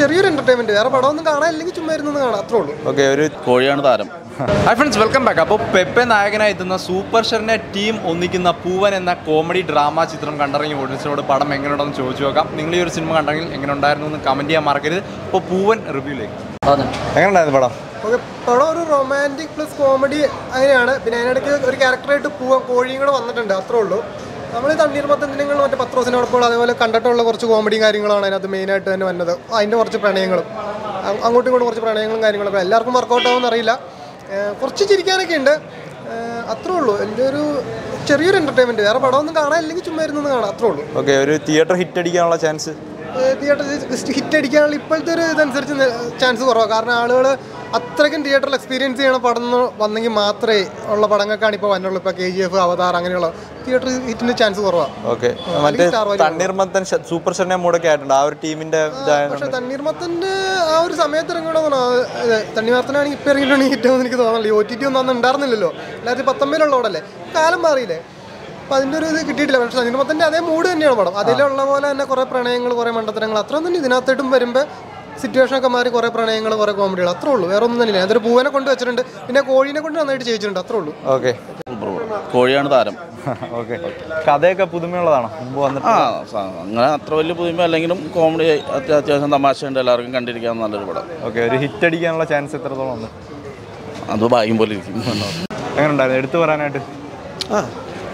ചെറിയൊരു എന്റർടൈൻമെന്റ് വേറെ പടമൊന്നും കാണാനില്ലെങ്കിൽ ചുമ്മാ ഇരുന്ന് കാണാം അത്രേ ഉള്ളൂ ഓക്കെ ഒരു കോഴിയാണ് താരം ഹായ് ഫ്രണ്ട്സ് വെൽക്കം ബാക്ക് അപ്പോൾ പെപ്പെ നായകനായി എത്തുന്ന സൂപ്പർ ഷെറിനെ ടീം ഒന്നിക്കുന്ന പൂവൻ എന്ന കോമഡി ഡ്രാമ ചിത്രം കണ്ടിറങ്ങിയ ഓഡിയൻസിനോട് പടം എങ്ങനെയുണ്ടെന്ന് ചോദിച്ചു നോക്കാം നിങ്ങൾ ഈ ഒരു സിനിമ കണ്ടെങ്കിൽ എങ്ങനെ ഉണ്ടായിരുന്നു എന്ന് കമൻറ്റ് ചെയ്യാൻ മറക്കരുത് അപ്പോൾ പൂവൻ റിവ്യൂലേക്ക് എങ്ങനെ ഉണ്ടായിരുന്നു പടം ഓക്കെ പടം ഒരു റൊമാൻറ്റിക് പ്ലസ് കോമഡി അങ്ങനെയാണ് പിന്നെ അതിനിടയ്ക്ക് ഒരു ക്യാരക്ടറായിട്ട് പൂവ കോഴിയും കൂടെ വന്നിട്ടുണ്ട് അത്രേ ഉള്ളൂ നമ്മൾ ഈ തണ്ണീർമത്തന്തിനങ്ങൾ മറ്റേ പത്രോസിനോടൊപ്പം അതേപോലെ കണ്ടിട്ടുള്ള കുറച്ച് കോമഡിയും കാര്യങ്ങളാണ് അതിനകത്ത് മെയിനായിട്ട് തന്നെ വന്നത് അതിൻ്റെ കുറച്ച് പ്രണയങ്ങളും അ- അങ്ങോട്ടും ഇങ്ങോട്ടും കുറച്ച് പ്രണയങ്ങളും കാര്യങ്ങളൊക്കെ എല്ലാവർക്കും വർക്കൗട്ട് ആവുമെന്ന് അറിയില്ല ഏഹ് കുറച്ച് ചിരിക്കാനൊക്കെ ഉണ്ട് ഏഹ് അത്രേ ഉള്ളൂ എൻ്റെ ഒരു ചെറിയൊരു എൻ്റർടൈൻമെൻറ്റ് വേറെ പടമൊന്നും കാണാനില്ലെങ്കിൽ ചുമ്മാ ഇരുന്ന് കാണാം അത്രേ ഉള്ളൂ ഓക്കെ ഒരു തിയേറ്റർ ഹിറ്റ് അടിക്കാനുള്ള ചാൻസ് തിയേറ്റർ ഹിറ്റ് അടിക്കാനുള്ള ഇപ്പോഴത്തെ ഒരു ഇതനുസരിച്ച് ചാൻസ് കുറവാണ് കാരണം ആളുകൾ അത്രയ്ക്കും തിയേറ്ററിൽ എക്സ്പീരിയൻസ് ചെയ്യണ പടം എന്ന് വന്നെങ്കിൽ മാത്രമേ ഉള്ള പടങ്ങൾക്കാണ് ഇപ്പോൾ വന്നുള്ളൂ ഇപ്പോൾ കെ ജി എഫ് അവതാർ അങ്ങനെയുള്ള തിയേറ്റർ ഹിറ്റിന് ചാൻസ് കുറവാണ് ഓക്കെ മറ്റേ Star Value തണ്ണീർമത്തൻ ഷ- സൂപ്പർ ഷെറിനെ മൂടൊക്കെ ആയിട്ടുണ്ട് ആ ഒരു ടീമിന്റെ ഇതായത് പക്ഷെ തണ്ണീർമത്തൻ്റെ ആ ഒരു സമയത്ത് ഇറങ്ങണമെന്നാണ് തണ്ണീർമത്തനാണെങ്കിൽ ഇപ്പോൾ ഇറങ്ങിയിട്ടാണെങ്കിൽ ഹിറ്റാണെന്ന് എനിക്ക് തോന്നുന്നില്ല ഒ ടി ടി ഒന്നും അന്ന് ഉണ്ടായിരുന്നില്ലല്ലോ രണ്ടായിരത്തി പത്തൊമ്പതിലുള്ള പടമല്ലേ കാലം മാറിയില്ലേ അപ്പം അതിൻ്റെ ഒരു ഇത് കിട്ടിയിട്ടില്ല പക്ഷേ തണ്ണീർമത്തൻ്റെ അതേ മൂഡ് തന്നെയാണ് പടം അതിലുള്ള പോലെ തന്നെ കുറേ പ്രണയങ്ങൾ കുറേ മണ്ടത്തരങ്ങൾ അത്ര തന്നെ ഇതിനകത്തോട്ടും വരുമ്പോൾ സിറ്റുവേഷൻ ഒക്കെ മാറി കുറേ പ്രണയങ്ങൾ കുറേ കോമഡികൾ അത്രേ ഉള്ളൂ വേറെ ഒന്നും തന്നെ അതൊരു പൂവനെ കൊണ്ട് വെച്ചിട്ടുണ്ട് പിന്നെ കോഴീനെ കൊണ്ട് നന്നായിട്ട് ചെയ്യിച്ചിട്ടുണ്ട് അത്രേ ഉള്ളൂ ഓക്കെ കോഴിയാണ് താരം ഓക്കെ കഥയൊക്കെ പുതുമയുള്ളതാണോ മുമ്പ് വന്നിട്ട് ആ സ- അങ്ങനെ അത്ര വലിയ പുതുമ അല്ലെങ്കിലും കോമഡി അത്യ- അത്യാവശ്യം തമാശയുണ്ട് എല്ലാവർക്കും കണ്ടിരിക്കാൻ നല്ലൊരു പടം ഓക്കെ ഒരു ഹിറ്റ് അടിക്കാനുള്ള ചാൻസ് എത്രത്തോളം ഉണ്ട് അത് ഭാഗ്യം പോലെ ഇരിക്കും എങ്ങനെ ഉണ്ടായിരുന്നു എടുത്തു പറയാനായിട്ട് ആ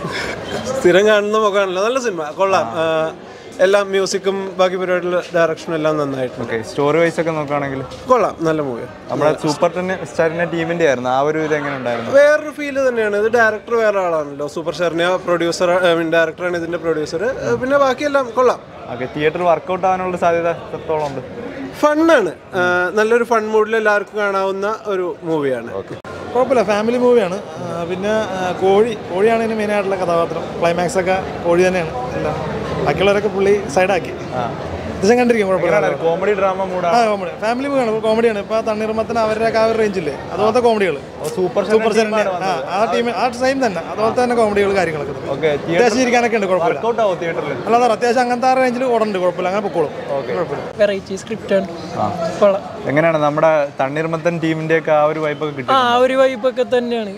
സ്ഥിരം കാണുന്ന മുഖമാണല്ലോ നല്ല സിനിമ കൊള്ളാം ആ, എല്ലാം മ്യൂസിക്കും ബാക്കി പരിപാടിയുടെ ഡയറക്ഷനും എല്ലാം നന്നായിട്ടുണ്ട് ഓക്കെ സ്റ്റോറി വൈസ് ഒക്കെ നോക്കുകയാണെങ്കിൽ കൊള്ളാം നല്ല മൂവി നമ്മുടെ സൂപ്പർ ടെൻ സ്റ്റാറിന്റെ ടീമിന്റെ ആയിരുന്നു ആ ഒരു ഇത് എങ്ങനെ ഉണ്ടായിരുന്നു വേറൊരു ഫീല് തന്നെയാണ് ഇത് ഡയറക്ടർ വേറെ ആളാണല്ലോ സൂപ്പർ ഷെറിനെ പ്രൊഡ്യൂസർ ഐ മീൻ ഡയറക്ടറാണ് ഇതിന്റെ പ്രൊഡ്യൂസർ പിന്നെ ബാക്കിയെല്ലാം കൊള്ളാം ഓക്കെ തിയേറ്റർ വർക്കൗട്ട് ആവാനുള്ള സാധ്യത എത്രത്തോളം ഉണ്ട് ഫണ്ണാണ് ആ, നല്ലൊരു ഫൺ മൂഡിൽ എല്ലാവർക്കും കാണാവുന്ന ഒരു മൂവിയാണ് കുഴപ്പമില്ല ഫാമിലി മൂവിയാണ് ആ, പിന്നെ ആ, കോഴി കോഴിയാണ് ഇതിന് മെയിനായിട്ടുള്ള കഥാപാത്രം ക്ലൈമാക്സ് ഒക്കെ കോഴി തന്നെയാണ് എല്ലാം ബാക്കിയുള്ളവരൊക്കെ പുള്ളി സൈഡാക്കി ദിവസം കണ്ടിരിക്കും കുഴപ്പമില്ല കോമഡി ഡ്രാമ മൂടാ ആ കോമഡി ഫാമിലി മൂവിയാണ് കോമഡിയാണ് ഇപ്പോൾ തണ്ണീർമത്തിന് അവരുടെ ആ ഒരു റേഞ്ചില്ലേ അതുപോലത്തെ കോമഡികൾ സൂപ്പർ സൂപ്പർ സെവൻ്റെ ആ ആ ടീം ആ സെയിം തന്നെ അതുപോലത്തെ തന്നെ കോമഡികൾ കാര്യങ്ങളൊക്കെ ഉണ്ട്. ഓക്കെ അത്യാവശ്യം ഇരിക്കാനൊക്കെ ഉണ്ട് കുഴപ്പമില്ല വർക്കൗട്ട് ആവും തിയേറ്ററിൽ അല്ലാതെ അത്യാവശ്യം അങ്ങനത്തെ ആ റേഞ്ചിൽ ഓടുന്നുണ്ട് കുഴപ്പമില്ല അങ്ങനെ പൊക്കോളും കുഴപ്പമില്ല വെറൈറ്റി സ്ക്രിപ്റ്റാണ് കൊള്ളാം എങ്ങനെയാണ് നമ്മുടെ തണ്ണീർമത്തൻ ടീമിന്റെ ഒക്കെ ആ ഒരു വൈബൊക്കെ കിട്ടി ആ ഒരു വൈബൊക്കെ തന്നെയാണ്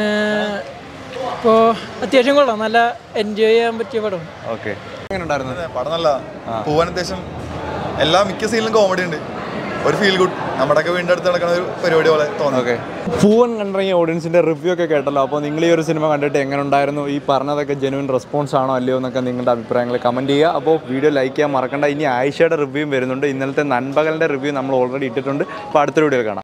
ഇപ്പോൾ അത്യാവശ്യം കൊള്ളാം നല്ല എൻജോയ് ചെയ്യാൻ പറ്റിയ പടമാണ് ഓക്കെ എങ്ങനെ ഉണ്ടായിരുന്നു പടം നല്ല പോവാൻ അത്യാവശ്യം എല്ലാ മിക്ക സീനിലും കോമഡി ഉണ്ട് ഒരു ഫീൽ ഗുഡ് നമ്മുടെയൊക്കെ വീടിൻ്റെ അടുത്ത് നടക്കുന്ന ഒരു പരിപാടി പോലെ തോന്നുന്നു ഓക്കെ പൂവൻ കണ്ടിറങ്ങിയ ഓഡിയൻസിന്റെ റിവ്യൂ ഒക്കെ കേട്ടല്ലോ അപ്പോൾ നിങ്ങൾ ഈ ഒരു സിനിമ കണ്ടിട്ട് എങ്ങനെ ഉണ്ടായിരുന്നു ഈ പറഞ്ഞതൊക്കെ ജെനുവിൻ റെസ്പോൺസ് ആണോ അല്ലയോ എന്നൊക്കെ നിങ്ങളുടെ അഭിപ്രായങ്ങൾ കമൻറ്റ് ചെയ്യുക അപ്പോൾ വീഡിയോ ലൈക്ക് ചെയ്യാൻ മറക്കണ്ട ഇനി ആയിഷയുടെ റിവ്യൂ വരുന്നുണ്ട് ഇന്നലത്തെ നൻപകലിൻ്റെ റിവ്യൂ നമ്മൾ ഓൾറെഡി ഇട്ടിട്ടുണ്ട് അപ്പോൾ അടുത്ത വീഡിയോയിൽ കാണാം